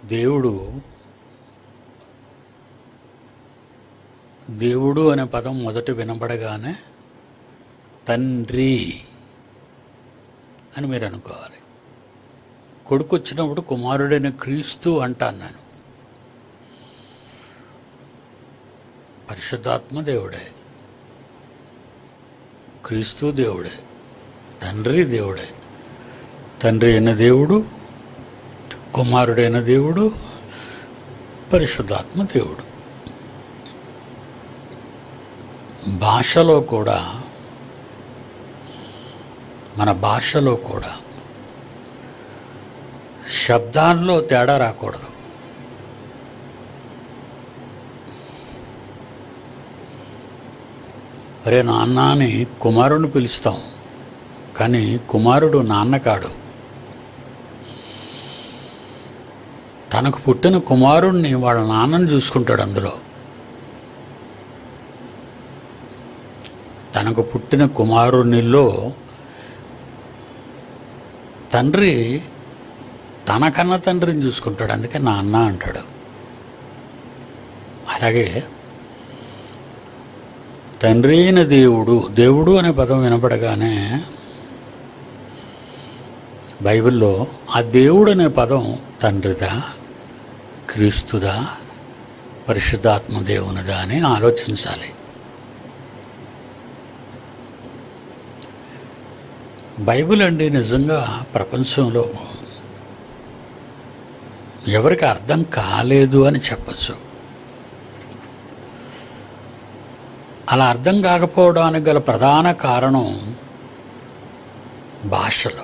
దేవుడు దేవుడు అనే పదం మొదట వినబడగానే తండ్రి అని మీరు అనుకోవాలి కొడుకు వచ్చినప్పుడు కుమారుడైన క్రీస్తు అంటాను నేను పరిశుద్ధాత్మ దేవుడే క్రీస్తు దేవుడే తండ్రి దేవుడే తండ్రి అయిన దేవుడు కుమారుడైన దేవుడు పరిశుద్ధాత్మ దేవుడు భాషలో కూడా మన భాషలో కూడా శబ్దాల్లో తేడా రాకూడదు అరే నాన్న అని కుమారుడిని పిలుస్తాం కానీ కుమారుడు నాన్న కాడు తనకు పుట్టిన కుమారుణ్ణి వాళ్ళ నాన్నని చూసుకుంటాడు అందులో తనకు పుట్టిన కుమారునిలో తండ్రి తనకన్న తండ్రిని చూసుకుంటాడు అందుకే నాన్న అంటాడు అలాగే తండ్రి అయిన దేవుడు దేవుడు అనే పదం వినపడగానే బైబిల్లో ఆ దేవుడు అనే పదం తండ్రిదా క్రీస్తుదా పరిశుద్ధాత్మ దేవునిదా అని ఆలోచించాలి బైబిల్ అండి నిజంగా ప్రపంచంలో ఎవరికి అర్థం కాలేదు అని చెప్పచ్చు అలా అర్థం కాకపోవడానికి గల ప్రధాన కారణం భాషలో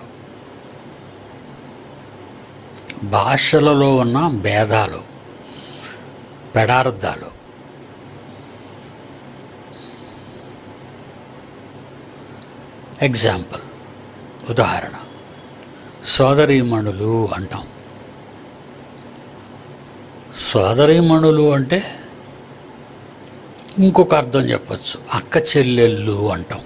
భాషలలో ఉన్న భేదాలు పెడార్థాలు ఎగ్జాంపుల్ ఉదాహరణ సోదరీమణులు అంటాం సోదరీమణులు అంటే ఇంకొక అర్థం చెప్పచ్చు అక్క చెల్లెళ్ళు అంటాం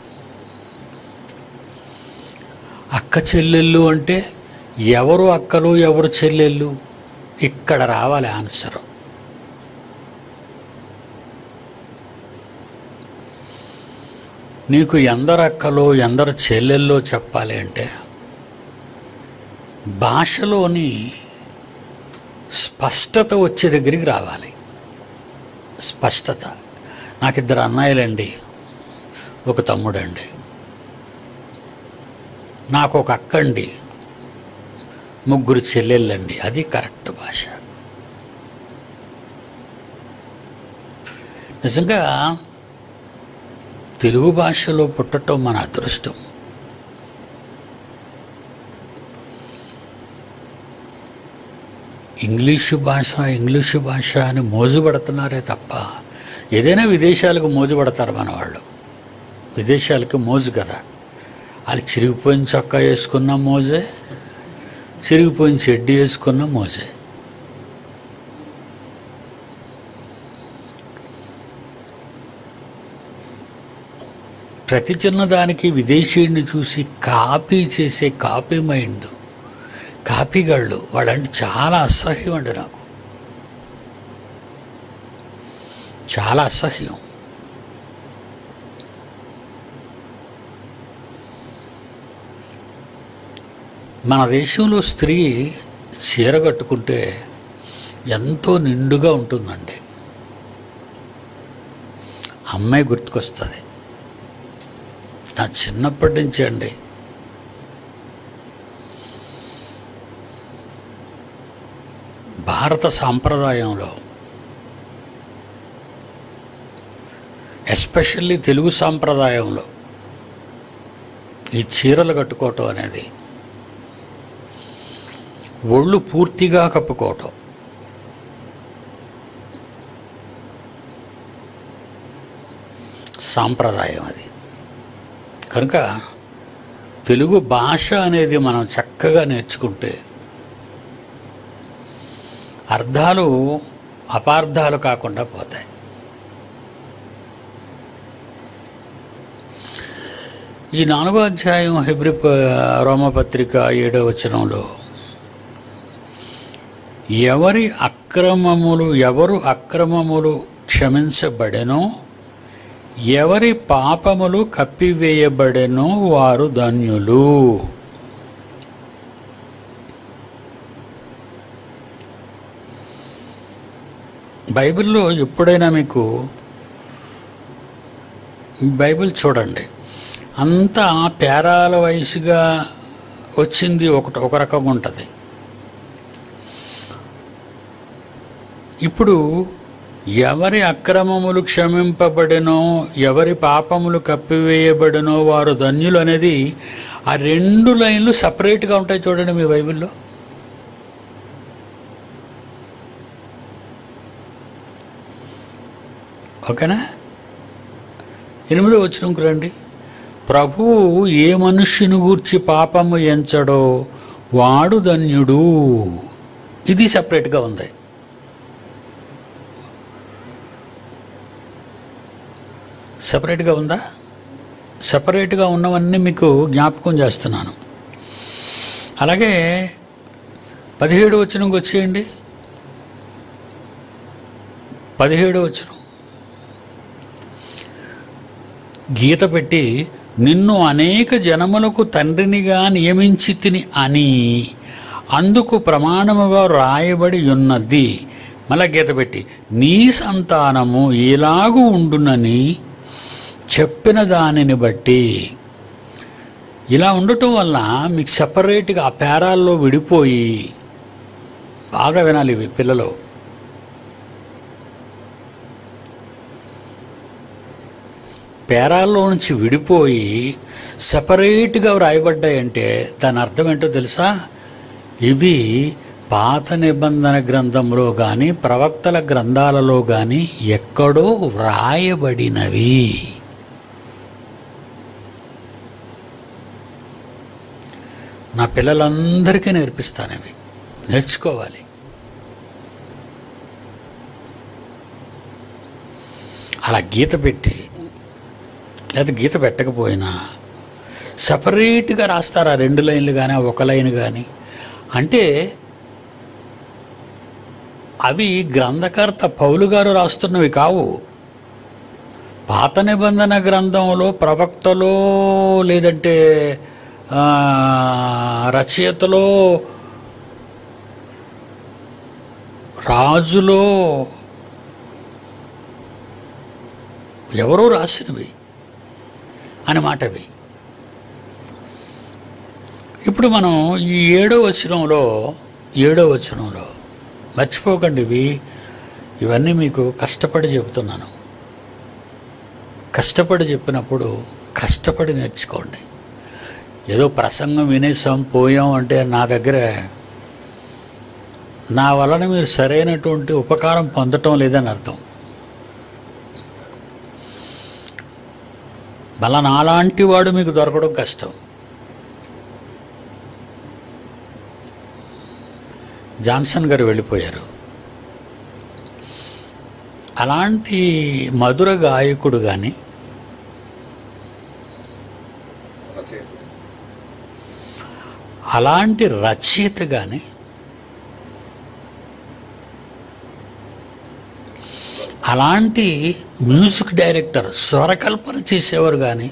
అక్క చెల్లెళ్ళు అంటే ఎవరు అక్కలు ఎవరు చెల్లెళ్ళు ఇక్కడ రావాలి ఆన్సర్ నీకు ఎందరు అక్కలో ఎందరు చెల్లెల్లో చెప్పాలి అంటే భాషలోని స్పష్టత వచ్చే దగ్గరికి రావాలి స్పష్టత నాకు ఇద్దరు అన్నయ్యలండి ఒక తమ్ముడండి నాకు ఒక అక్కండి ముగ్గురు చెల్లెళ్ళండి అది కరెక్ట్ భాష నిజంగా తెలుగు భాషలో పుట్టడం మన అదృష్టం ఇంగ్లీషు భాష ఇంగ్లీషు భాష అని మోజు పడుతున్నారే తప్ప ఏదైనా విదేశాలకు మోజు పడతారు మన వాళ్ళు విదేశాలకి మోజు కదా వాళ్ళు చిరిగిపోయిన చొక్కా వేసుకున్న మోజే చిరిగిపోయిన చెడ్డీ వేసుకున్న మోజే ప్రతి చిన్నదానికి విదేశీయుడిని చూసి కాపీ చేసే కాపీ మైండ్ కాపీగాళ్ళు వాళ్ళంటే చాలా అసహ్యం అండి నాకు చాలా అసహ్యం మన దేశంలో స్త్రీ చీర కట్టుకుంటే ఎంతో నిండుగా ఉంటుందండి అమ్మాయి గుర్తుకొస్తుంది నా చిన్నప్పటి నుంచి అండి భారత సాంప్రదాయంలో ఎస్పెషల్లీ తెలుగు సాంప్రదాయంలో ఈ చీరలు కట్టుకోవటం అనేది ఒళ్ళు పూర్తిగా కప్పుకోవటం సాంప్రదాయం అది కనుక తెలుగు భాష అనేది మనం చక్కగా నేర్చుకుంటే అర్థాలు అపార్థాలు కాకుండా పోతాయి ఈ నాలుగో అధ్యాయం హెబ్రి ప- రోమపత్రిక ఏడో వచనంలో ఎవరి అక్రమములు ఎవరు అక్రమములు క్షమించబడెనో ఎవరి పాపములు కప్పివేయబడెనో వారు ధన్యులు బైబిల్లో ఎప్పుడైనా మీకు బైబిల్ చూడండి అంతా పేరాల వయసుగా వచ్చింది ఒకటి ఒక రకంగా ఉంటుంది ఇప్పుడు ఎవరి అక్రమములు క్షమింపబడినో ఎవరి పాపములు కప్పివేయబడినో వారు ధన్యులు అనేది ఆ రెండు లైన్లు సపరేట్గా ఉంటాయి చూడండి మీ బైబిల్లో ఓకేనా ఎనిమిదో వచ్చినకు రండి ప్రభువు ఏ మనుష్యుని గూర్చి పాపము ఎంచడో వాడు ధన్యుడు ఇది సపరేట్గా ఉంది సపరేట్గా ఉందా సపరేట్గా ఉన్నవన్నీ మీకు జ్ఞాపకం చేస్తున్నాను అలాగే పదిహేడు వచ్చినకి వచ్చేయండి పదిహేడు వచ్చిన గీత పెట్టి నిన్ను అనేక జనములకు తండ్రినిగా నియమించి తిని అని అందుకు ప్రమాణముగా రాయబడి ఉన్నది మళ్ళా గీత పెట్టి నీ సంతానము ఎలాగూ ఉండునని చెప్పిన దానిని బట్టి ఇలా ఉండటం వల్ల మీకు సపరేట్గా ఆ పేరాల్లో విడిపోయి బాగా వినాలి ఇవి పిల్లలు పేరాల్లో నుంచి విడిపోయి సపరేట్గా వ్రాయబడ్డాయంటే దాని అర్థం ఏంటో తెలుసా ఇవి పాత నిబంధన గ్రంథంలో కానీ ప్రవక్తల గ్రంథాలలో కానీ ఎక్కడో వ్రాయబడినవి నా పిల్లలందరికీ నేర్పిస్తాను ఇవి నేర్చుకోవాలి అలా గీత పెట్టి లేదా గీత పెట్టకపోయినా సపరేట్గా రాస్తారు ఆ రెండు లైన్లు కానీ ఆ ఒక లైన్ కానీ అంటే అవి గ్రంథకర్త పౌలు గారు రాస్తున్నవి కావు పాత నిబంధన గ్రంథంలో ప్రవక్తలో లేదంటే ఆ, రచయితలో రాజులో ఎవరో రాసినవి అని మాట అవి ఇప్పుడు మనం ఈ ఏడో వచనంలో ఏడో వచనంలో మర్చిపోకండి ఇవి ఇవన్నీ మీకు కష్టపడి చెబుతున్నాను కష్టపడి చెప్పినప్పుడు కష్టపడి నేర్చుకోండి ఏదో ప్రసంగం వినేసాం పోయాం అంటే నా దగ్గర నా వలన మీరు సరైనటువంటి ఉపకారం పొందటం లేదని అర్థం మళ్ళా నాలాంటి వాడు మీకు దొరకడం కష్టం జాన్సన్ గారు వెళ్ళిపోయారు అలాంటి మధుర గాయకుడు కానీ రచయిత అలాంటి రచయిత కానీ అలాంటి మ్యూజిక్ డైరెక్టర్ స్వరకల్పన చేసేవారు కానీ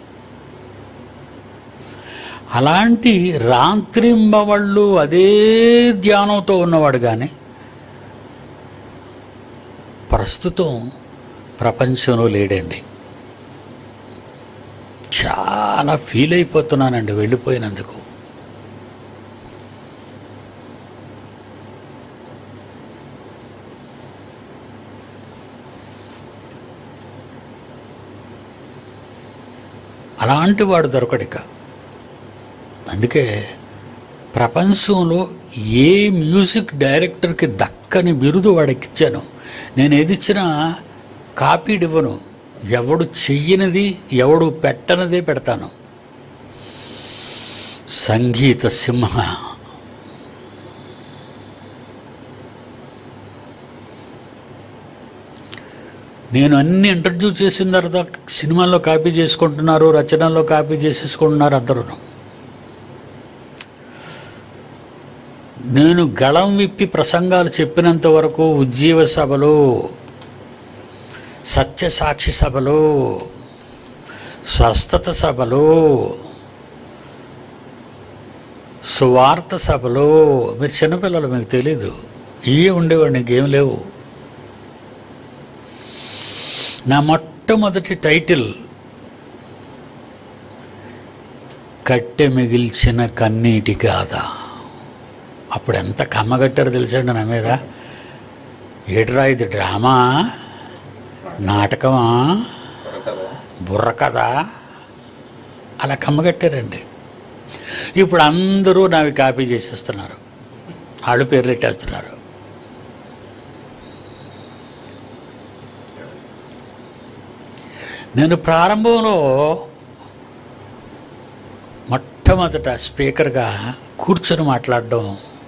అలాంటి రాత్రింబవళ్ళు అదే ధ్యానంతో ఉన్నవాడు కానీ ప్రస్తుతం ప్రపంచంలో లేడండి చాలా ఫీల్ అయిపోతున్నానండి వెళ్ళిపోయినందుకు అలాంటి వాడు దొరకడిక అందుకే ప్రపంచంలో ఏ మ్యూజిక్ డైరెక్టర్కి దక్కని బిరుదు వాడికి ఇచ్చాను నేను ఏది ఇచ్చినా కాపీడ్ ఇవ్వను ఎవడు చెయ్యనిది ఎవడు పెట్టనిదే పెడతాను సంగీత సింహ నేను అన్ని ఇంట్రడ్యూస్ చేసిన తర్వాత సినిమాల్లో కాపీ చేసుకుంటున్నారు రచనల్లో కాపీ చేసేసుకుంటున్నారు అందరూ నేను గళం విప్పి ప్రసంగాలు చెప్పినంత వరకు ఉజ్జీవ సభలు సత్యసాక్షి సభలు స్వస్థత సభలు సువార్త సభలు మీరు చిన్నపిల్లలు మీకు తెలీదు ఇవే ఉండేవాడు ఇంకేం లేవు నా మొట్టమొదటి టైటిల్ కట్టె మిగిల్చిన కన్నీటి గాథ అప్పుడు ఎంత కమ్మగట్టారో తెలిసండి నా మీద ఏట్రా ఇది డ్రామా నాటకమా కదా బుర్ర కథ అలా కమ్మగట్టారండి ఇప్పుడు అందరూ నావి కాపీ చేసేస్తున్నారు వాళ్ళు పేర్లు పెట్టేస్తున్నారు నేను ప్రారంభంలో మొట్టమొదట స్పీకర్గా కూర్చొని మాట్లాడడం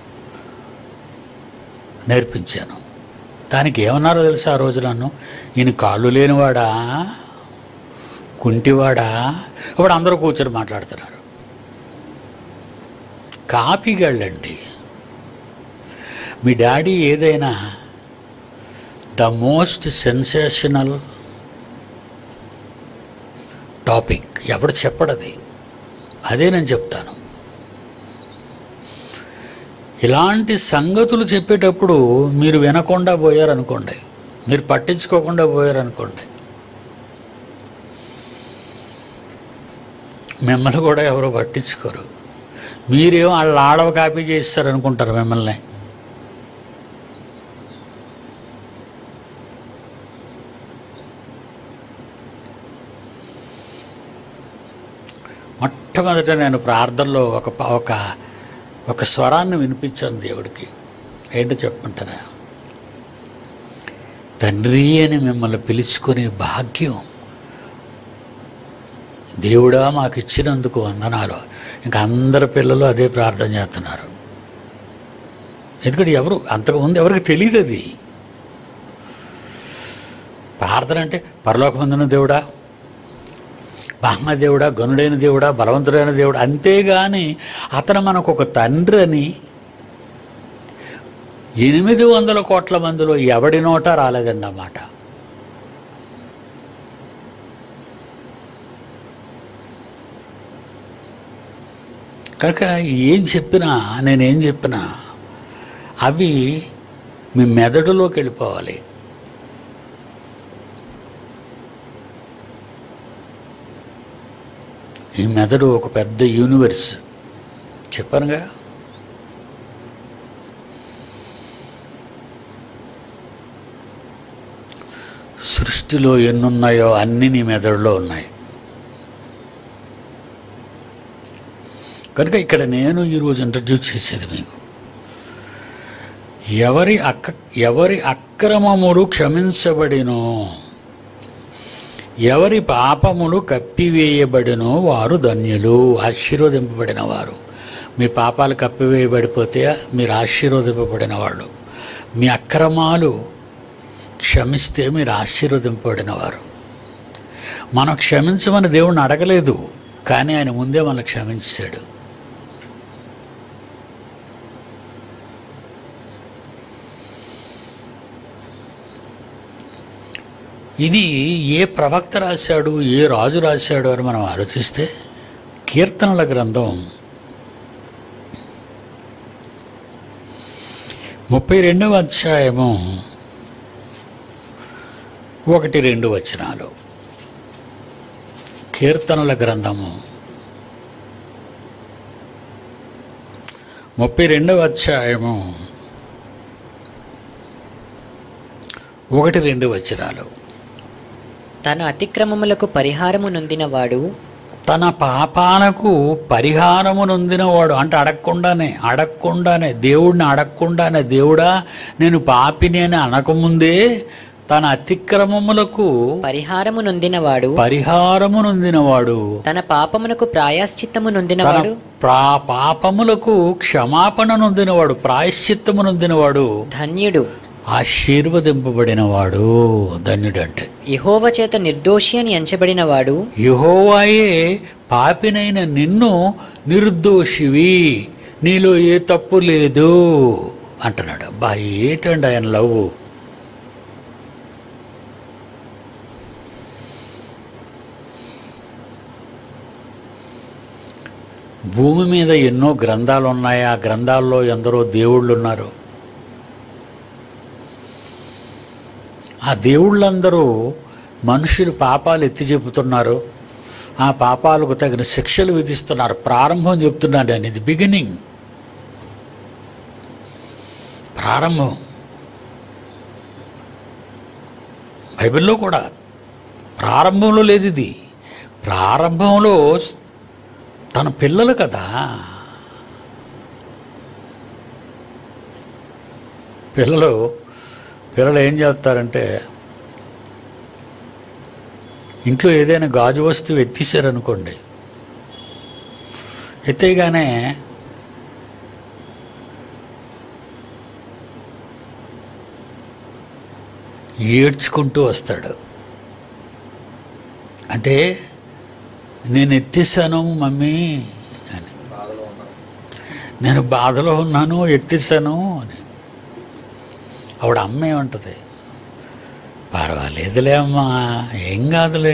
నేర్పించాను దానికి ఏమన్నారో తెలుసా ఆ రోజు నన్ను ఈయన కాళ్ళు లేనివాడా కుంటివాడా ఇప్పుడు అందరూ కూర్చొని మాట్లాడుతున్నారు కాపీగాళ్ళండి మీ డాడీ ఏదైనా ద మోస్ట్ సెన్సేషనల్ టాపిక్ ఎవడు చెప్పడది అదే నేను చెప్తాను ఇలాంటి సంగతులు చెప్పేటప్పుడు మీరు వినకుండా పోయారనుకోండి మీరు పట్టించుకోకుండా పోయారనుకోండి మిమ్మల్ని కూడా ఎవరో పట్టించుకోరు మీరేమో వాళ్ళ ఆడవ కాపీ చేస్తారనుకుంటారు మిమ్మల్ని మొట్టమొదట నేను ప్రార్థనలో ఒక ప- ఒక ఒక స్వరాన్ని వినిపించాను దేవుడికి ఏంటో చెప్పమంటారా తండ్రి అని మిమ్మల్ని పిలుచుకునే భాగ్యం దేవుడా మాకు ఇచ్చినందుకు వందనాలు ఇంకా అందరి పిల్లలు అదే ప్రార్థన చేస్తున్నారు ఎందుకంటే ఎవరు అంతకుముందు ఎవరికి తెలియదు అది ప్రార్థన అంటే పరలోకమందున దేవుడా మహాదేవుడా గనుడైన దేవుడా బలవంతుడైన దేవుడా అంతేగాని అతను మనకు ఒక తండ్రి అని ఎనిమిది వందల కోట్ల మందిలో ఎవడి నోట రాలేదండి అన్నమాట కనుక ఏం చెప్పినా నేనేం చెప్పినా అవి మీ మెదడులోకి వెళ్ళిపోవాలి ఈ మెదడు ఒక పెద్ద యూనివర్స్ చెప్పానుగా సృష్టిలో ఎన్నున్నాయో అన్నీ నీ మెదడులో ఉన్నాయి కనుక ఇక్కడ నేను ఈరోజు ఇంట్రడ్యూస్ చేసేది మీకు ఎవరి అక్క ఎవరి అక్రమములు క్షమించబడినో ఎవరి పాపములు కప్పివేయబడినో వారు ధన్యులు ఆశీర్వదింపబడిన వారు మీ పాపాలు కప్పివేయబడిపోతే మీరు ఆశీర్వదింపబడిన వాళ్ళు మీ అక్రమాలు క్షమిస్తే మీరు ఆశీర్వదింపబడిన వారు మనం క్షమించమని దేవుణ్ణి అడగలేదు కానీ ఆయన ముందే మనల్ని క్షమించాడు ఇది ఏ ప్రవక్త రాశాడు ఏ రాజు రాశాడు అని మనం ఆలోచిస్తే కీర్తనల గ్రంథం ముప్పై రెండవ అధ్యాయము ఒకటి రెండు వచనాలు కీర్తనల గ్రంథము ముప్పై రెండవ అధ్యాయము ఒకటి రెండు వచనాలు తన అతిక్రమములకు పరిహారము నొందినవాడు తన పాపాలకు పరిహారము నొందినవాడు అంటే అడగకుండానే అడగకుండానే దేవుడిని అడగకుండానే దేవుడా నేను పాపిని అని అనకముందే తన అతిక్రమములకు పరిహారము నొందినవాడు పరిహారము నొందినవాడు తన పాపమునకు ప్రాయశ్చిత్తము తన నొందినవాడు ప్రా పాపములకు క్షమాపణ నొందినవాడు ప్రాయశ్చిత్తము నొందినవాడు ధన్యుడు ఆశీర్వదింపబడినవాడు ధన్యుడంటే యెహోవ చేత నిర్దోషి అని ఎంచబడినవాడు యహోవాయే పాపినైన నిన్ను నిర్దోషివి నీలో ఏ తప్పు లేదు అంటున్నాడు అబ్బా ఏటండి ఆయన లవ్ భూమి మీద ఎన్నో గ్రంథాలు ఉన్నాయి ఆ గ్రంథాల్లో ఎందరో దేవుళ్ళు ఉన్నారు ఆ దేవుళ్ళందరూ మనుషులు పాపాలు ఎత్తి చెబుతున్నారు ఆ పాపాలకు తగిన శిక్షలు విధిస్తున్నారు ప్రారంభం చెప్తున్నాను నేను ఇది బిగినింగ్ ప్రారంభం బైబిల్లో కూడా ప్రారంభంలో లేదు ఇది ప్రారంభంలో తన పిల్లలు కదా పిల్లలు పిల్లలు ఏం చేస్తారంటే ఇంట్లో ఏదైనా గాజు వస్తువు ఎత్తేసారనుకోండి ఎత్తేయగానే ఏడ్చుకుంటూ వస్తాడు అంటే నేను ఎత్తేసాను మమ్మీ అని బాధలో ఉన్నాను నేను బాధలో ఉన్నాను ఎత్తేసాను అని ఆవిడ అమ్మ ఏమంటుంది పర్వాలేదులే అమ్మా ఏం కాదులే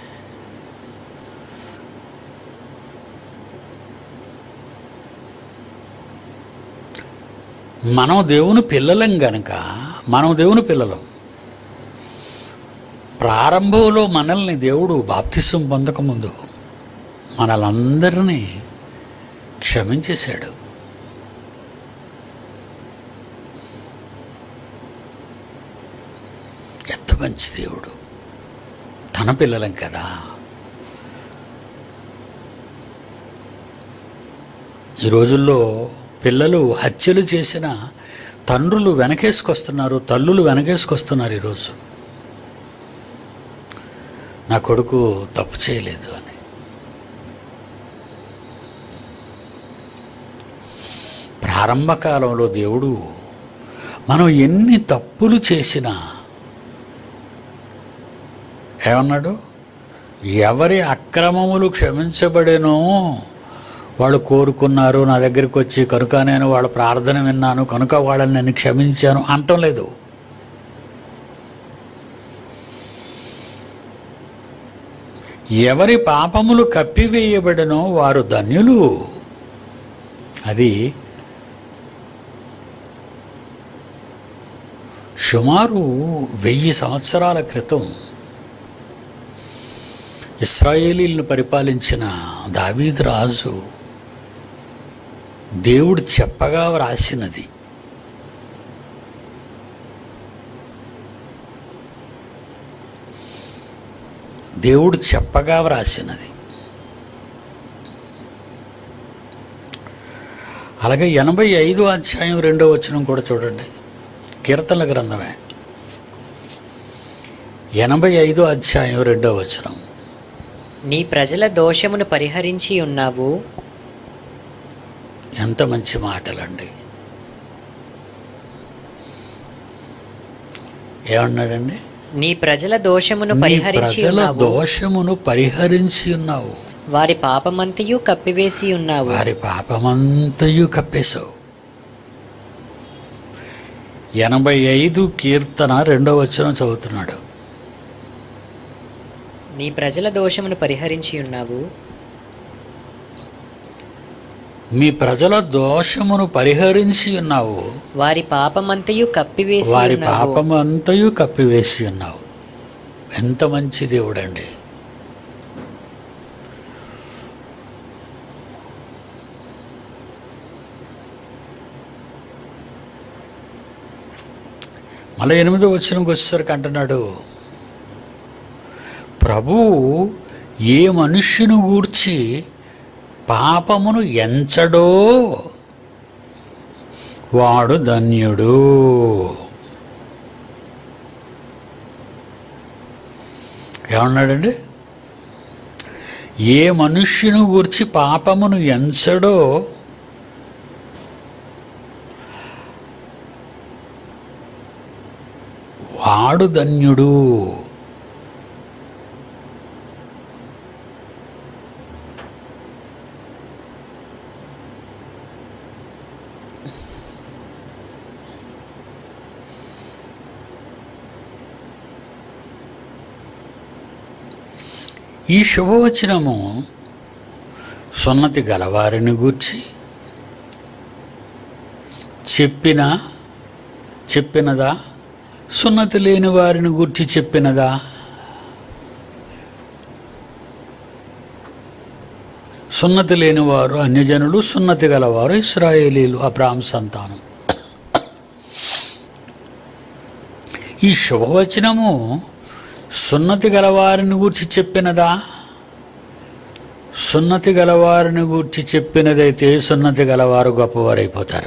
మనం దేవుని పిల్లలం గనక మనం దేవుని పిల్లలం ప్రారంభంలో మనల్ని దేవుడు బాప్తిసం పొందకముందు మనలందరినీ క్షమించేశాడు ఎంత మంచి దేవుడు తన పిల్లలం కదా ఈ రోజుల్లో పిల్లలు హత్యలు చేసిన తండ్రులు వెనకేసుకొస్తున్నారు తల్లులు వెనకేసుకొస్తున్నారు ఈరోజు నా కొడుకు తప్పు చేయలేదు అని ప్రారంభ కాలంలో దేవుడు మనం ఎన్ని తప్పులు చేసినా ఏమన్నాడు ఎవరి అక్రమములు క్షమించబడేనో వాళ్ళు కోరుకున్నారు నా దగ్గరికి వచ్చి కనుక నేను వాళ్ళ ప్రార్థన విన్నాను కనుక వాళ్ళని నేను క్షమించాను అంటం లేదు ఎవరి పాపములు కప్పివేయబడినో వారు ధన్యులు అది సుమారు వెయ్యి సంవత్సరాల క్రితం ఇస్రాయేలీలను పరిపాలించిన దావీద్ రాజు దేవుడు చెప్పగా వ్రాసినది దేవుడు చెప్పగా వ్రాసినది అలాగే ఎనభై ఐదు అధ్యాయం రెండో వచనం కూడా చూడండి కీర్తనల గ్రంథమే ఎనభై ఐదో అధ్యాయం రెండో వచనం నీ ప్రజల దోషమును పరిహరించి ఉన్నావు ఎంత మంచి మాటలండి ఏమన్నాడండి నీ ప్రజల దోషమును నీ పరిహరించి ప్రజల ఉన్నావు దోషమును పరిహరించి ఉన్నావు వారి పాపమంతయు కప్పివేసి ఉన్నావు వారి పాపమంతయు కప్పేశావు ఎనభై ఐదు కీర్తన రెండో వచనం చదువుతున్నాడు నీ ప్రజల దోషమును పరిహరించి ఉన్నావు మీ ప్రజల దోషమును పరిహరించి ఉన్నావు వారి పాపమంతయు కప్పివేసి వారి ఉన్నావు పాపమంతయు కప్పివేసి ఉన్నావు ఎంత మంచి దేవుడండి మళ్ళీ ఎనిమిదో వచ్చినకి వచ్చేసరికి అంటున్నాడు ప్రభువు ఏ మనుష్యుని గూర్చి పాపమును ఎంచడో వాడు ధన్యుడు ఏమన్నాడండి ఏ మనుష్యుని గూర్చి పాపమును ఎంచడో వాడు ధన్యుడు ఈ శుభవచనము సున్నతి గలవారిని గూర్చి చెప్పిన చెప్పినదా సున్నతి లేని వారిని గూర్చి చెప్పినదా సున్నతి లేనివారు అన్యజనులు సున్నతి గలవారు ఇస్రాయేలీలు అబ్రాహం సంతానం ఈ శుభవచనము సున్నతి గలవారిని గూర్చి చెప్పినదా సున్నతి గలవారిని గూర్చి చెప్పినదైతే సున్నతి గలవారు గొప్పవారైపోతారు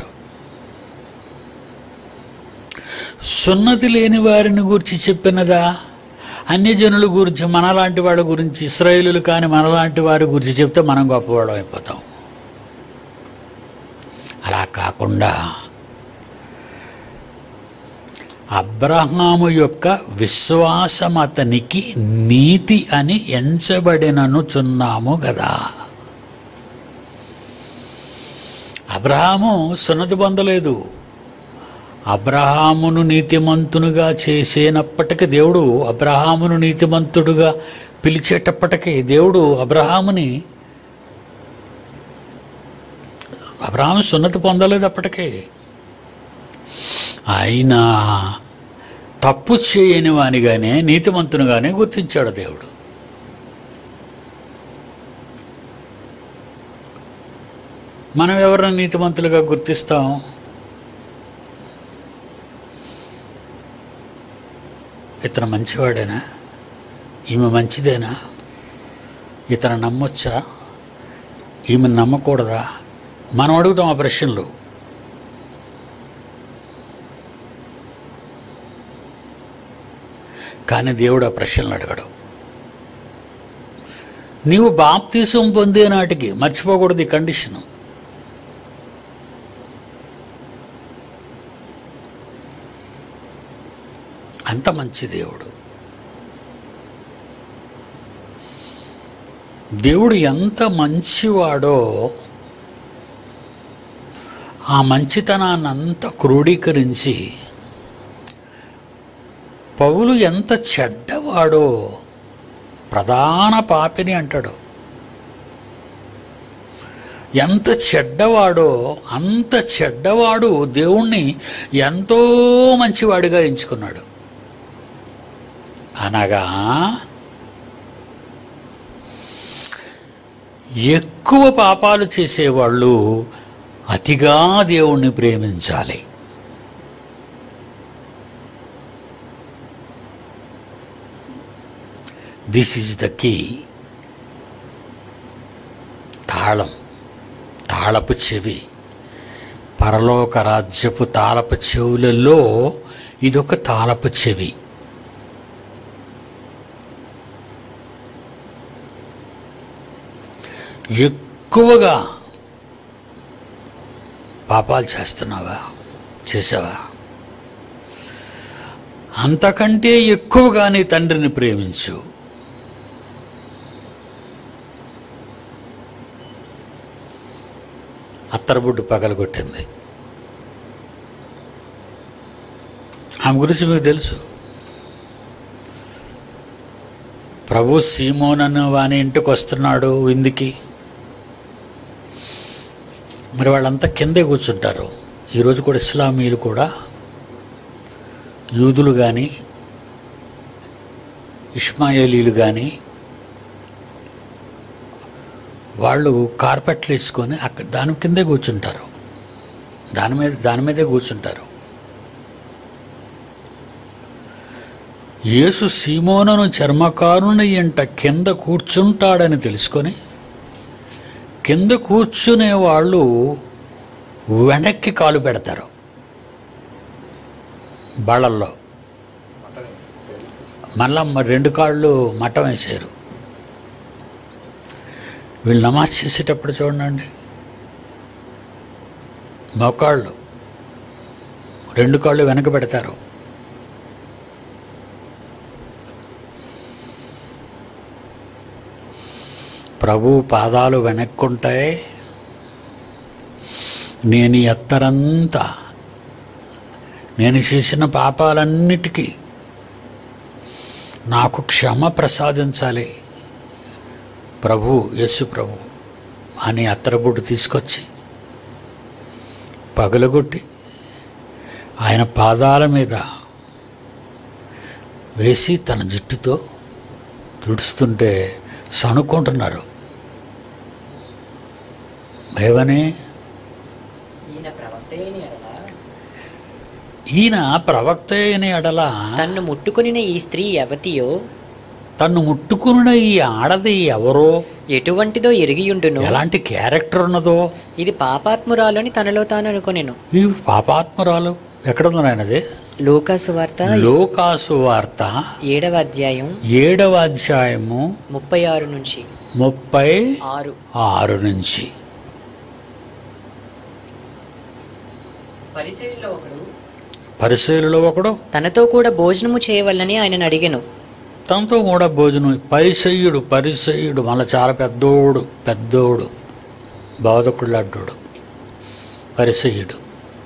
సున్నతి లేని వారిని గురించి చెప్పినదా అన్యజనుల గురించి మనలాంటి వాళ్ళ గురించి ఇస్రాయేలులు కానీ మనలాంటి వారి గురించి చెప్తే మనం గొప్పవాళ్ళం అయిపోతాం అలా కాకుండా అబ్రహాము యొక్క విశ్వాసం అతనికి నీతి అని ఎంచబడిననుచున్నాము కదా అబ్రహాము సున్నతి పొందలేదు అబ్రహామును నీతిమంతునుగా చేసేనప్పటికీ దేవుడు అబ్రహామును నీతిమంతుడుగా పిలిచేటప్పటికీ దేవుడు అబ్రహాముని అబ్రహాము సున్నతి పొందలేదు అప్పటికే ఆయన తప్పు చేయని వానిగానే నీతిమంతునిగానే గుర్తించాడు దేవుడు మనం ఎవరిని నీతిమంతులుగా గుర్తిస్తాం ఇతను మంచివాడేనా ఈమె మంచిదేనా ఇతను నమ్మొచ్చా ఈమె నమ్మకూడదా మనం అడుగుతాం ఆ ప్రశ్నలు కానీ దేవుడు ఆ ప్రశ్నలు అడగడు నీవు బాప్తీసం పొందే నాటికి మర్చిపోకూడదు ఈ కండిషను అంత మంచి దేవుడు దేవుడు ఎంత మంచివాడో ఆ మంచితనాన్ని అంతా క్రోడీకరించి పౌలు ఎంత చెడ్డవాడో ప్రధాన పాపిని అంటాడు ఎంత చెడ్డవాడో అంత చెడ్డవాడు దేవుణ్ణి ఎంతో మంచివాడిగా ఎంచుకున్నాడు అనగా ఎక్కువ పాపాలు చేసేవాళ్ళు అతిగా దేవుణ్ణి ప్రేమించాలి దిస్ ఈజ్ ద కీ తాళం తాళపు చెవి పరలోక రాజ్యపు తాళపు చెవులలో ఇదొక తాళపు చెవి ఎక్కువగా పాపాలు చేస్తున్నావా చేసావా అంతకంటే ఎక్కువగా నీ తండ్రిని ప్రేమించు అత్తరబుడ్డు పగలగొట్టింది ఆమె గురించి మీకు తెలుసు ప్రభు సీమోనను వాని ఇంటికి వస్తున్నాడు విందుకి మరి వాళ్ళంతా కిందే కూర్చుంటారు ఈరోజు కూడా ఇస్లామీలు కూడా యూదులు కానీ ఇష్మాయేలీలు కానీ వాళ్ళు కార్పెట్లు వేసుకొని అక్కడ దాని కిందే కూర్చుంటారు దాని మీద దాని మీదే కూర్చుంటారు యేసు సీమోనను చర్మకారుని ఇంట కింద కూర్చుంటాడని తెలుసుకొని కింద కూర్చునే వాళ్ళు వెనక్కి కాలు పెడతారు బళ్ళల్లో మటన్ సేల్ మళ్ళా మరి రెండు కాళ్ళు మట్టం వేసారు వీళ్ళు నమాజ్ చేసేటప్పుడు చూడండి మోకాళ్ళు రెండు కాళ్ళు వెనక పెడతారు ప్రభు పాదాలు వెనక్కుంటాయి నేను ఈ ఎత్తరంతా నేను చేసిన పాపాలన్నిటికీ నాకు క్షమ ప్రసాదించాలి ప్రభు యేసు ప్రభు అని అత్తరబుడ్డు తీసుకొచ్చి పగలగొట్టి ఆయన పాదాల మీద వేసి తన జుట్టుతో తుడుస్తుంటే సనుక్కుంటున్నారు ఏమని ఈయన ప్రవక్త అయిన ఎడల ఈయన ప్రవక్త అయిన ఎడల తన్ను ముట్టుకొనిన ఈ స్త్రీ ఎవతియో తన్ను ముట్టుకున్న ఈ ఆడది ఎవరో ఎటువంటిదో ఎరిగియుండును ఎలాంటి క్యారెక్టర్ ఉన్నదో ఇది పాపాత్మురాలు అని తనలో తాను అనుకొనెను ఈ పాపాత్మరాలు ఎక్కడుంది నాయనది లూకాసు వార్త లోకాసు వార్త ఏడవ అధ్యాయం ఏడవ అధ్యాయము ముప్పై ఆరు నుంచి ముప్పై ఆరు ఆరు నుంచి పరిశీలిలో ఒకడు పరిశీలిలో ఒకడు తనతో కూడా భోజనము చేయవలనని ఆయనను అడిగెను తనతో కూడా భోజనం పరిసయ్యుడు పరిసయ్యుడు మళ్ళీ చాలా పెద్దోడు పెద్దోడు బోధకుడు అడ్డుడు పరిసయ్యుడు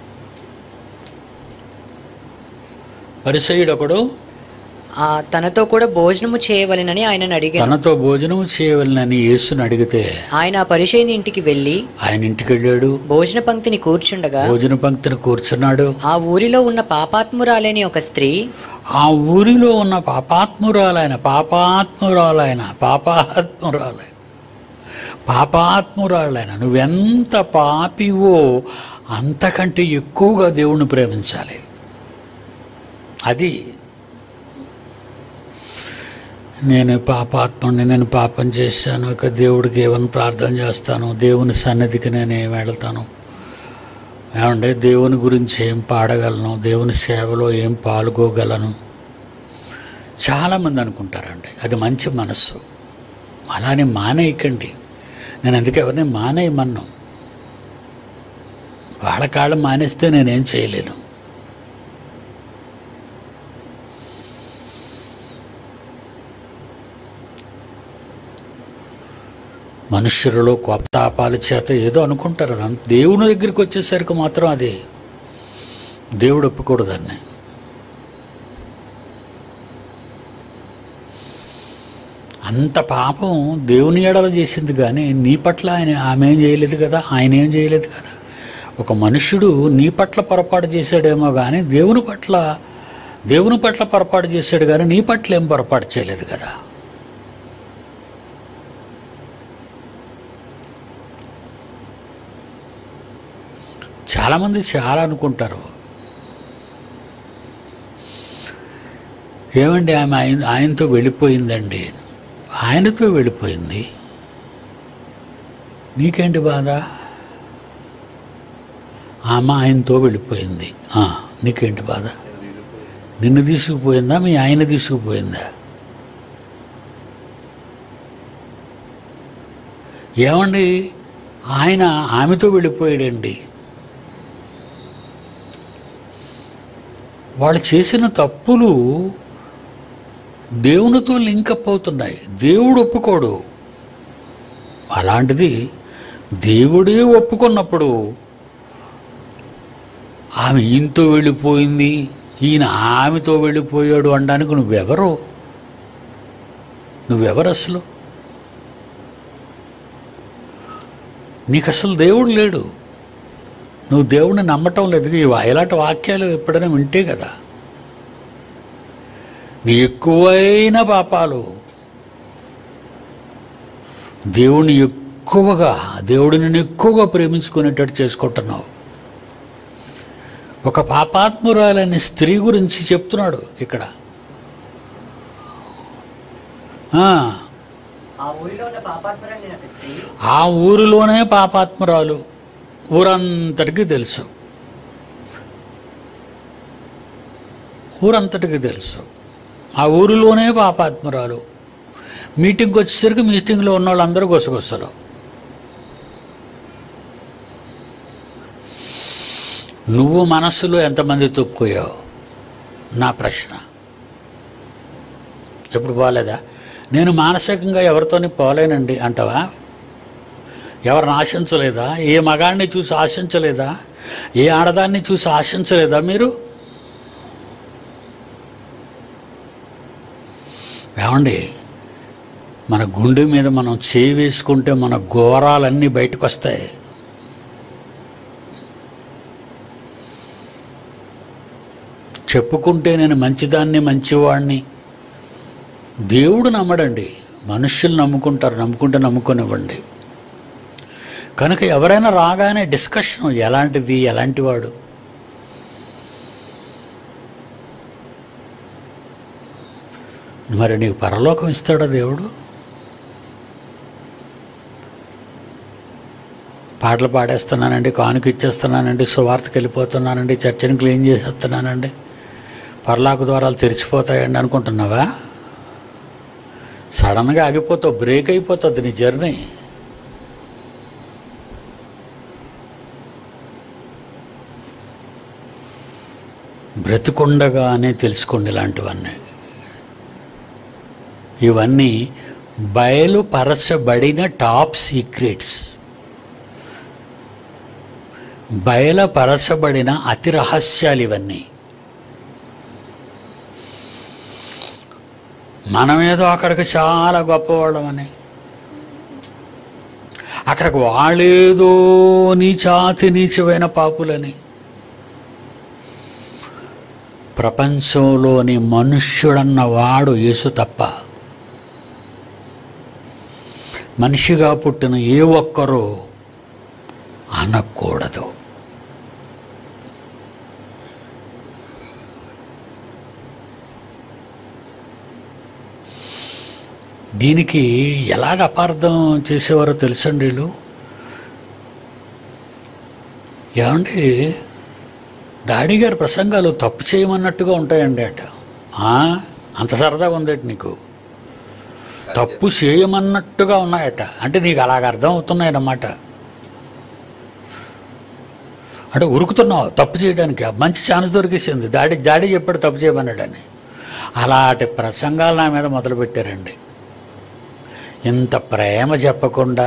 పరిసయ్యుడు ఒకడు ఆ తనతో కూడా భోజనము చేయవలెనని ఆయనను అడిగాను తనతో భోజనం చేయవలనని యేసుని అడిగితే ఆయన ఆ పరిచయని ఇంటికి వెళ్ళి ఆయన ఇంటికి వెళ్ళాడు భోజన పంక్తిని కూర్చుండగా భోజన పంక్తిని కూర్చున్నాడు ఆ ఊరిలో ఉన్న పాపాత్మురాలేని ఒక స్త్రీ ఆ ఊరిలో ఉన్న పాపాత్మురాలైన పాపాత్మురాలైన పాపాత్మురాలైన పాపాత్మురాలైన నువ్వెంత పాపివో అంతకంటే ఎక్కువగా దేవుణ్ణి ప్రేమించాలి అది నేను పాపాత్ముడిని నేను పాపం చేశాను ఇక దేవుడికి ఏమని ప్రార్థన చేస్తాను దేవుని సన్నిధికి నేను ఏం వెళ్తాను ఏమంటే దేవుని గురించి ఏం పాడగలను దేవుని సేవలో ఏం పాల్గొగలను చాలామంది అనుకుంటారండి అది మంచి మనస్సు అలానే మానేయకండి నేను అందుకే ఎవరిని మానేయమన్నాను వాళ్ళ కాళ్ళు మానేస్తే నేనేం చేయలేను మనుష్యులలో కోపతాపాల చేత ఏదో అనుకుంటారు అది అంత- దేవుని దగ్గరికి వచ్చేసరికి మాత్రం అది దేవుడు ఒప్పుకూడదాన్ని అంత పాపం దేవుని ఎడల చేసింది కానీ నీ పట్ల ఆయన ఆమె ఏం చేయలేదు కదా ఆయన ఏం చేయలేదు కదా ఒక మనుష్యుడు నీ పట్ల పొరపాటు చేశాడేమో కానీ దేవుని పట్ల దేవుని పట్ల పొరపాటు చేశాడు కానీ నీ పట్ల ఏం పొరపాటు చేయలేదు కదా చాలామంది చాలా అనుకుంటారు ఏమండి ఆమె ఆయన ఆయనతో వెళ్ళిపోయిందండి ఆయనతో వెళ్ళిపోయింది నీకేంటి బాధ ఆమె ఆయనతో వెళ్ళిపోయింది ఆ, నీకేంటి బాధ నిన్ను తీసుకుపోయిందా మీ ఆయన తీసుకుపోయిందా ఏమండి ఆయన ఆమెతో వెళ్ళిపోయాడండి వాళ్ళు చేసిన తప్పులు దేవునితో లింకప్ అవుతున్నాయి దేవుడు ఒప్పుకోడు అలాంటిది దేవుడే ఒప్పుకున్నప్పుడు ఆమె ఈయనతో వెళ్ళిపోయింది ఈయన ఆమెతో వెళ్ళిపోయాడు అనడానికి నువ్వెవరు నువ్వెవరు అసలు నీకు అసలు దేవుడు లేడు నువ్వు దేవుడిని నమ్మటం లేదు ఇవి- ఇలాంటి వాక్యాలు ఎప్పుడైనా వింటే కదా నీ ఎక్కువైన పాపాలు దేవుని ఎక్కువగా దేవుడిని నిన్ను ఎక్కువగా ప్రేమించుకునేటట్టు చేసుకుంటున్నావు ఒక పాపాత్మురాలైన స్త్రీ గురించి చెప్తున్నాడు ఇక్కడ ఆ, ఆ ఊరిలో ఉన్న పాపాత్మురాలైన ఒక స్త్రీ ఆ ఊరిలోనే పాపాత్మురాలు ఊరంతటికి తెలుసు ఊరంతటికి తెలుసు ఆ ఊరిలోనే పాపాత్మురాలు మీటింగ్కి వచ్చేసరికి మీటింగ్లో ఉన్న వాళ్ళందరూ గుసగుసలు నువ్వు మనస్సులో ఎంతమంది తొప్పుకోయావు నా ప్రశ్న ఎప్పుడు పోలేదా నేను మానసికంగా ఎవరితోని పోలేనండి అంటావా ఎవరిని ఆశించలేదా ఏ మగాడిని చూసి ఆశించలేదా ఏ ఆడదాన్ని చూసి ఆశించలేదా మీరు ఏమండి మన గుండె మీద మనం చేయి వేసుకుంటే మన ఘోరాలన్నీ బయటకు వస్తాయి చెప్పుకుంటే నేను మంచిదాన్ని మంచివాడిని దేవుడు నమ్మడండి మనుషులు నమ్ముకుంటారు నమ్ముకుంటే నమ్ముకొనివ్వండి కనుక ఎవరైనా రాగానే డిస్కషన్ ఎలాంటిది ఎలాంటి వాడు మరి నీకు పరలోకం ఇస్తాడా దేవుడు పాటలు పాడేస్తున్నానండి కానుక ఇచ్చేస్తున్నానండి సువార్తకి వెళ్ళిపోతున్నానండి చర్చని క్లీన్ చేసేస్తున్నానండి పర్లాకు ద్వారాలు తెరిచిపోతాయండి అనుకుంటున్నావా సడన్గా ఆగిపోతావు బ్రేక్ అయిపోతుంది నీ జర్నీ బ్రతికుండగానే తెలుసుకోండి ఇలాంటివన్నీ ఇవన్నీ బయలుపరచబడిన టాప్ సీక్రెట్స్ బయలుపరచబడిన అతి రహస్యాలు ఇవన్నీ మనమేదో అక్కడికి చాలా గొప్పవాళ్ళమని అక్కడికి వాళ్ళేదో నీచాతి నీచమైన పాపులని ప్రపంచంలోని మనుష్యుడన్న వాడు యేసు తప్ప మనిషిగా పుట్టిన ఏ ఒక్కరూ అనకూడదు దీనికి ఎలాగ అపార్థం చేసేవారో తెలుసండి వీళ్ళు ఏమండి డాడీ గారి ప్రసంగాలు తప్పు చేయమన్నట్టుగా ఉంటాయండి అట ఆ? అంత సరదాగా ఉందట నీకు తప్పు చేయమన్నట్టుగా ఉన్నాయట అంటే నీకు అలాగ అర్థం అవుతున్నాయన్నమాట అంటే ఉరుకుతున్నావు తప్పు చేయడానికి ఆ మంచి ఛాన్స్ దొరికేసింది దాడి దాడి చెప్పాడు తప్పు చేయమన్నాడని అలాంటి ప్రసంగాలు నా మీద మొదలుపెట్టారండి ఇంత ప్రేమ చెప్పకుండా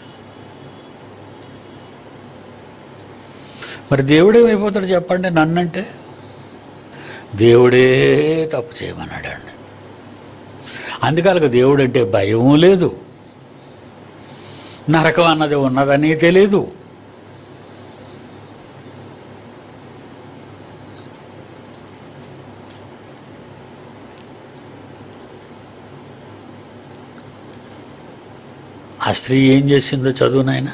మరి దేవుడు ఏమైపోతాడు చెప్పండి నన్నంటే దేవుడే తప్పు చేయమన్నాడండి అందుకలక దేవుడు అంటే భయం లేదు నరకం అన్నది ఉన్నదని తెలీదు ఆ స్త్రీ ఏం చేసిందో చదువు నాయన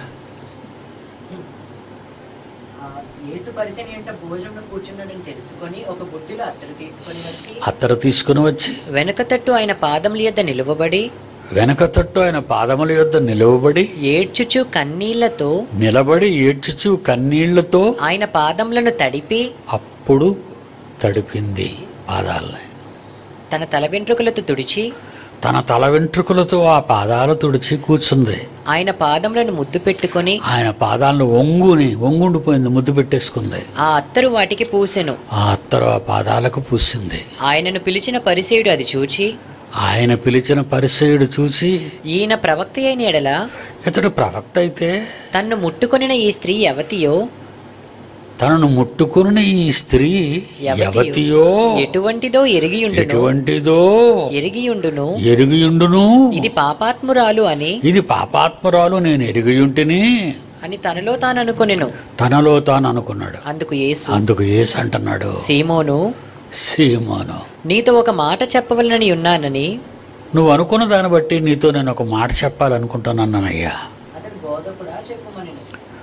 యేసు పరిసని ఏంట భోజనం కూర్చున్నాడని తెలుసుకొని ఒక బుడ్డిలో అత్తరు తీసుకొని వచ్చి అత్తరు తీసుకుని వచ్చి వెనక తట్టు ఆయన పాదముల యొద్ద నిలువబడి వెనక తట్టు ఆయన పాదముల యొద్ద నిలవబడి ఏడ్చుచు కన్నీళ్లతో నిలబడి ఏడ్చుచు కన్నీళ్లతో ఆయన పాదములను తడిపి అప్పుడు తడిపింది పాదాలని తన తల వెంట్రుకలతో తుడిచి తన తల వెంట్రుకలతో ఆ పాదాలు తుడిచి కూర్చుంది ఆయన పాదములను ముద్దు పెట్టుకొని ఆయన పాదాలను ఒంగుని ఒంగుండిపోయింది ముద్దు పెట్టేసుకుంది ఆ అత్తరు వాటికి పూసెను ఆ అత్తరు ఆ పాదాలకు పూసింది ఆయనను పిలిచిన పరిసేయుడు అది చూచి ఆయన పిలిచిన పరిచయుడు చూసి ఈయన ప్రవక్త అయిన ఎడల ఇతడు ప్రవక్త అయితే తన్ను ముట్టుకొనిన ఈ స్త్రీ యవతియో తనను ముట్టుకుని ఈ స్త్రీ యవతియో ఎటువంటిదో ఎరిగియుండును ఎటువంటిదో ఎరిగియుండును ఎరిగియుండును ఇది పాపాత్మురాలు అని ఇది పాపాత్మరాలు నేను ఎరిగియుంటిని అని తనలో తాను అనుకొనెను తనలో తాను అనుకున్నాడు అందుకు యేసు అందుకు ఏసు అంటున్నాడు సీమోను సీమోను నీతో ఒక మాట చెప్పవలనని ఉన్నానని నువ్వు అనుకున్న దాన్ని బట్టి నీతో నేను ఒక మాట చెప్పాలనుకుంటున్నానయ్యా అతను బోధకుడా చెప్పమని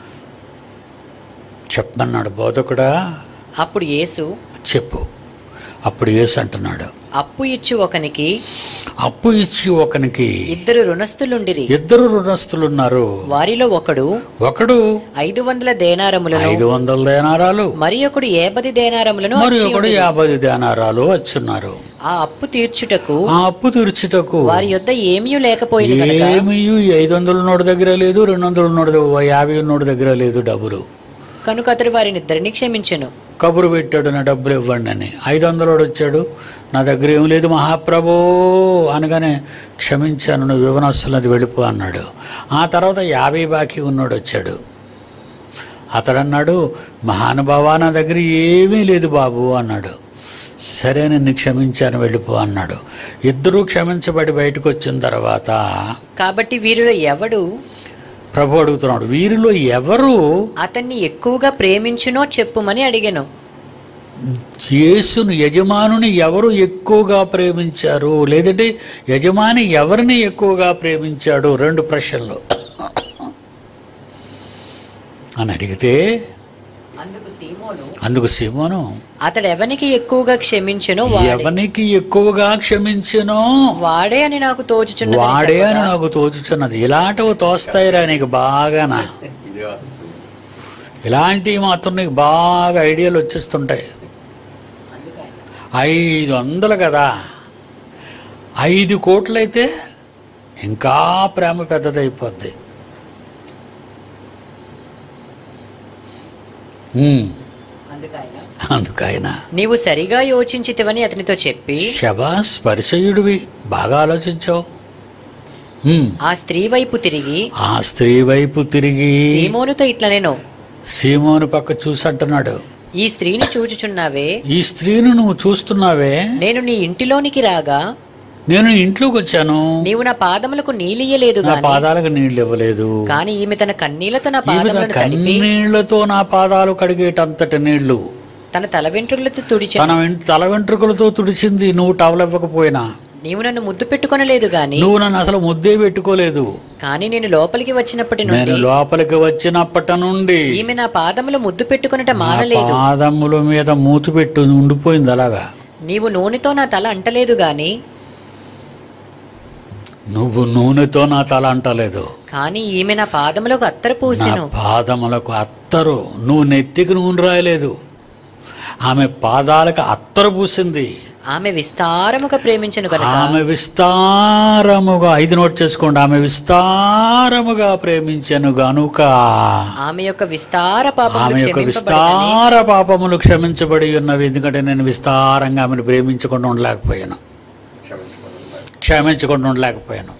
చెప్పమన్నాడు బోధకుడా అప్పుడు యేసు చెప్పు అప్పుడు ఏసు అంటున్నాడు అప్పు ఇచ్చి ఒకనికి అప్పు ఇచ్చి ఒకనికి ఇద్దరు రుణస్థులుండిరి ఇద్దరు రుణస్తులున్నారు వారిలో ఒకడు ఒకడు ఐదు వందల దేనారములను ఐదు వందల దేనారాలు మరి ఒకడు ఏబది దేనారములను మరి అచ్చి ఒకడు ఉండిరి. యాభై దేనారాలు వచ్చున్నారు ఆ అప్పు తీర్చుటకు ఆ అప్పు తీర్చుటకు వారి యొద్ద ఏమీ లేకపోయిన కనుక ఏమీ ఐదు వందల నోటు దగ్గర లేదు రెండు వందల నోటు యాభై నోటు దగ్గర లేదు డబ్బులు కనుక అతడు వారిని ఇద్దరిని క్షమించెను కబురు పెట్టాడు నా డబ్బులు ఇవ్వండి అని ఐదు వందలోడు వచ్చాడు నా దగ్గర ఏం లేదు మహాప్రభో అనగానే క్షమించాను నువ్వు ఇవ్వనొస్తున్నది వెళ్ళిపో అన్నాడు ఆ తర్వాత యాభై బాకీ ఉన్నోడు వచ్చాడు అతడు అన్నాడు మహానుభావా నా దగ్గర ఏమీ లేదు బాబు అన్నాడు సరే నిన్ను క్షమించాను వెళ్ళిపో అన్నాడు ఇద్దరూ క్షమించబడి బయటకు వచ్చిన తర్వాత కాబట్టి వీరిలో ఎవడు ప్రభు అడుగుతున్నాడు వీరిలో ఎవరు అతన్ని ఎక్కువగా ప్రేమించునో చెప్పుమని అడిగాను యేసును యజమానుని ఎవరు ఎక్కువగా ప్రేమించారు లేదంటే యజమాని ఎవరిని ఎక్కువగా ప్రేమించాడు రెండు ప్రశ్నలు అని అడిగితే అందుకు సీమోను అందుకు సిమోను అతడు ఎవనికి ఎక్కువగా క్షమించునో వాడే ఎవనికి ఎక్కువగా క్షమించినో వాడే అని నాకు తోచుచున్నది వాడే అని నాకు తోచుచున్నది ఇలాంటివి తోస్తాయిరా నీకు బాగానా ఇదే అతను ఇలాంటివి మాత్రం నీకు బాగా ఐడియాలు వచ్చేస్తుంటాయి అందుకని ఐదు వందలు కదా ఐదు కోట్లయితే ఇంకా ప్రేమ పెద్దదైపోద్ది ఉమ్, అందుకైన అందుకైన నీవు సరిగా యోచించితివని అతనితో చెప్పి శబాస్ పరిచయుడివి బాగా ఆలోచించావు ఉమ్, ఆ స్త్రీ వైపు తిరిగి ఆ స్త్రీ వైపు తిరిగి సీమోనుతో ఇట్లా నేను సీమోను పక్క చూసి అంటున్నాడు ఈ స్త్రీని చూచుచున్నావే ఈ స్త్రీని నువ్వు చూస్తున్నావే నేను నీ ఇంటిలోనికి రాగా నేను ఇంట్లోకి వచ్చాను నీవు నా పాదములకు నీలియ్యలేదు నా గాని పాదాలకు నీళ్ళు ఇవ్వలేదు కానీ ఈమె తన కన్నీళ్లతో నా ఈమె తన పాదములను తడిపి కన్నీళ్లతో నా పాదాలు కడిగేటంతటి నీళ్లు తన తల వెంట్రులతో తుడిచి తన వెంట తల వెంట్రుకలతో తుడిచింది నువ్వు టవల్ ఇవ్వకపోయినా నీవు నన్ను ముద్దు పెట్టుకొనలేదు గాని నువ్వు నన్ను అసలు ముద్దే పెట్టుకోలేదు కానీ నేను లోపలికి వచ్చినప్పటి నేను నుండి లోపలికి వచ్చినప్పటి నుండి ఈమె నా పాదములు ముద్దు పెట్టుకొనట నా మానలేదు పాదముల మీద మూతి పెట్టు ఉండిపోయింది అలాగా నీవు నూనెతో నా తల అంటలేదు గాని నువ్వు నూనెతో నా తల అంటలేదు కానీ ఈమె నా పాదములకు అత్తరు నా పూసెను పాదములకు అత్తరు నువ్వు నెత్తికి నూనె రాయలేదు ఆమె పాదాలకు అత్తరు పూసింది ఆమె విస్తారముగా ప్రేమించను కనుక ఆమె విస్తారముగా ఐదు నోట్ చేసుకోండి ఆమె విస్తారముగా ప్రేమించను గనుక ఆమె యొక్క విస్తార పాపములు ఆమె యొక్క క్షమింపబడినని విస్తార పాపములు క్షమించబడి ఉన్నవి ఎందుకంటే నేను విస్తారంగా ఆమెను ప్రేమించకుండా ఉండలేకపోయాను క్షమించుకోవాలి క్షమించకుండా ఉండలేకపోయాను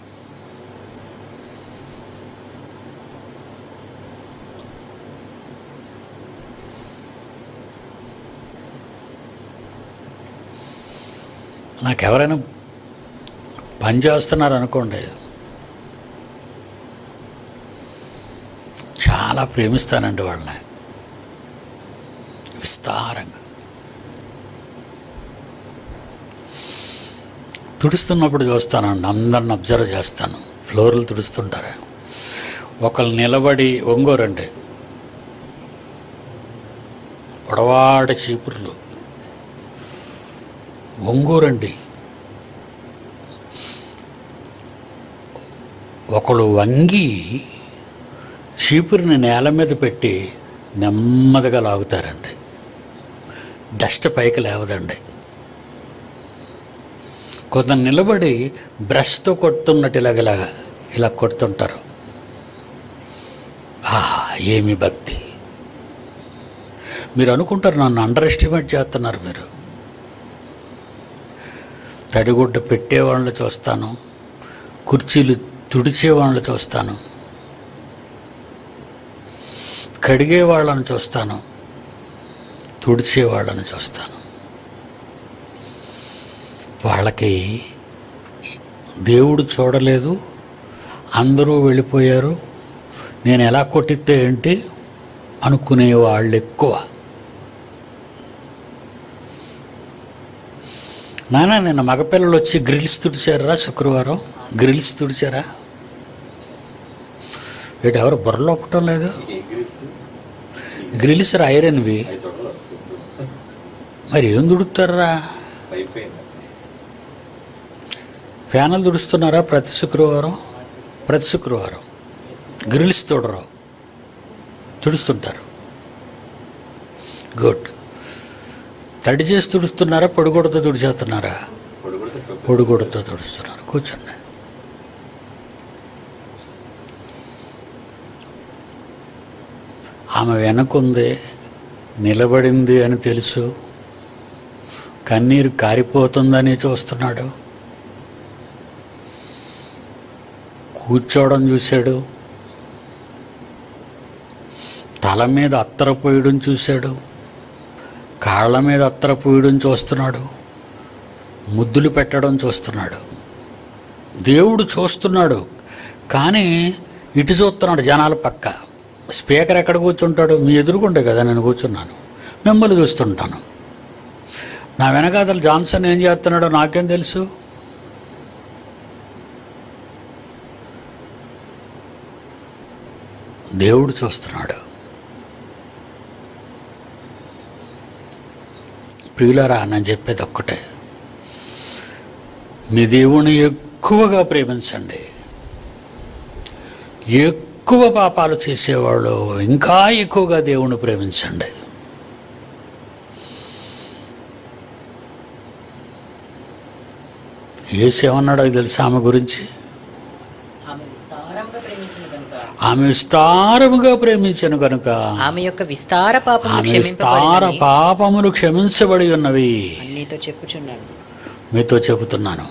నాకెవరైనా పని చేస్తున్నారు అనుకోండి చాలా ప్రేమిస్తానండి వాళ్ళని విస్తారంగా తుడుస్తున్నప్పుడు చూస్తానండి అందరిని అబ్జర్వ్ చేస్తాను ఫ్లోర్లు తుడుస్తుంటారా ఒకళ్ళు నిలబడి ఒంగోరండి పొడవాటి చీపుర్లు ఒంగోరండి ఒకళ్ళు వంగి చీపురుని నేల మీద పెట్టి నెమ్మదిగా లాగుతారండి డస్ట్ పైకి లేవదండి కొంత నిలబడి బ్రష్తో కొడుతున్నట్టు ఇలాగ ఇలాగ ఇలా కొడుతుంటారు ఆహా ఏమి భక్తి మీరు అనుకుంటారు నన్ను అండర్ ఎస్టిమేట్ చేస్తున్నారు మీరు తడిగుడ్డ పెట్టేవాళ్ళని చూస్తాను కుర్చీలు తుడిచే వాళ్ళని చూస్తాను కడిగే వాళ్ళని చూస్తాను తుడిచే వాళ్ళని చూస్తాను వాళ్ళకి దేవుడు చూడలేదు అందరూ వెళ్ళిపోయారు నేను ఎలా కొట్టితే ఏంటి అనుకునే వాళ్ళు ఎక్కువ నాన్న నిన్న మగపిల్లలు వచ్చి గ్రిల్స్ తుడిచారా శుక్రవారం గ్రిల్స్ తుడిచారా వీటి ఎవరు బుర్రలో ఒప్పటం లేదు ఈ గ్రిల్స్ గ్రిల్స్ ఐరన్వి ఐదు చోట్ల మరి ఏం తుడుతారా అయిపోయింది ఫ్యాన్లు తుడుస్తున్నారా ప్రతి శుక్రవారం ప్రతి శుక్రవారం గ్రిల్స్ తుడరు తుడుస్తుంటారు గుడ్ తడి చేసి తుడుస్తున్నారా పొడిగొడతో తుడిచేస్తున్నారా పొడి కూడా తక్కువ పొడిగొడతో తుడుస్తున్నారు కూర్చోండి ఆమె వెనకుంది నిలబడింది అని తెలుసు కన్నీరు కారిపోతుందని చూస్తున్నాడు కూర్చోవడం చూశాడు తల మీద అత్తర పోయడం చూశాడు కాళ్ళ మీద అత్తర పూయడం చూస్తున్నాడు ముద్దులు పెట్టడం చూస్తున్నాడు దేవుడు చూస్తున్నాడు కానీ ఇటు చూస్తున్నాడు జనాల పక్క స్పీకర్ ఎక్కడ కూర్చుంటాడు మీ ఎదురుకుంటే కదా నేను కూర్చున్నాను మిమ్మల్ని చూస్తుంటాను నా వెనకాతల జాన్సన్ ఏం చేస్తున్నాడో నాకేం తెలుసు దేవుడు చూస్తున్నాడు ప్రియులరా నేను చెప్పేది ఒక్కటే మీ దేవుని ఎక్కువగా ప్రేమించండి ఎక్కువ పాపాలు చేసేవాళ్ళు ఇంకా ఎక్కువగా దేవుని ప్రేమించండి ఏసు ఏమన్నాడో తెలుసా ఆమె గురించి ఆమె విస్తారంగా ప్రేమించిన కనుక ఆమె విస్తారముగా ప్రేమించను కనుక ఆమె యొక్క విస్తార పాపము ఆమె విస్తార క్షమింపబడినని పాపములు క్షమించబడి ఉన్నవి నీతో చెప్పుచున్నాను మీతో చెబుతున్నాను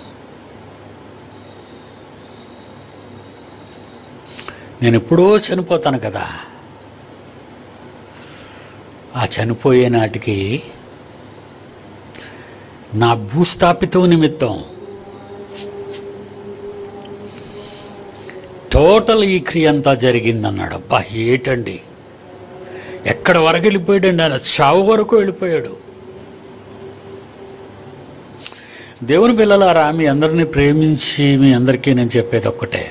నేను ఎప్పుడో చనిపోతాను కదా ఆ చనిపోయే నాటికి నా భూస్థాపితం నిమిత్తం టోటల్ ఈ క్రియ అంతా జరిగిందన్నాడు అబ్బా ఏటండి ఎక్కడ వరకు వెళ్ళిపోయాడండి ఆయన చావు వరకు వెళ్ళిపోయాడు దేవుని పిల్లలారా మీ అందరినీ ప్రేమించి మీ అందరికీ నేను చెప్పేది ఒక్కటే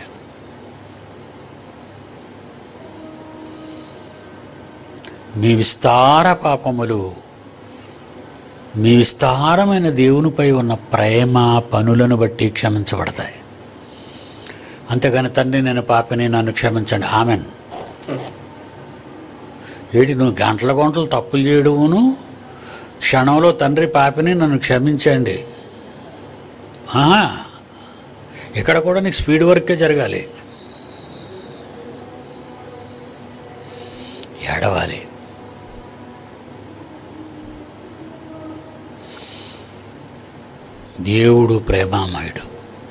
మీ విస్తార పాపములు మీ విస్తారమైన దేవునిపై ఉన్న ప్రేమ పనులను బట్టి క్షమించబడతాయి అంతేగాని తండ్రి నేను పాపని నన్ను క్షమించండి ఆమెన్ ఏడి నువ్వు గంటల గంటలు తప్పులు చేయడమును క్షణంలో తండ్రి పాపిని నన్ను క్షమించండి ఆహా. ఇక్కడ కూడా నీకు స్పీడ్ వర్కే జరగాలి ఏడవాలి దేవుడు ప్రేమామయుడు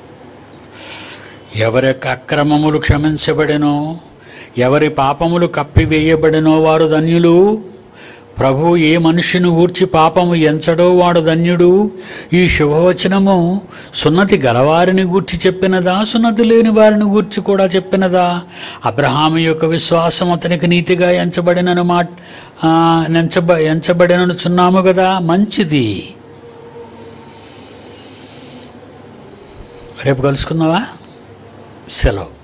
ఎవరి యొక్క అక్రమములు క్షమించబడెనో ఎవరి పాపములు కప్పివేయబడినో వారు ధన్యులు ప్రభు ఏ మనుషుని గూర్చి పాపము ఎంచడో వాడు ధన్యుడు ఈ శుభవచనము సున్నతి గలవారిని గూర్చి చెప్పినదా సున్నతి లేని వారిని గూర్చి కూడా చెప్పినదా అబ్రహాము యొక్క విశ్వాసం అతనికి నీతిగా ఎంచబడినను మాట ఆ, ఎంచబ ఎంచబడిననుచున్నాము కదా మంచిది రేపు కలుసుకుందావా సెలవు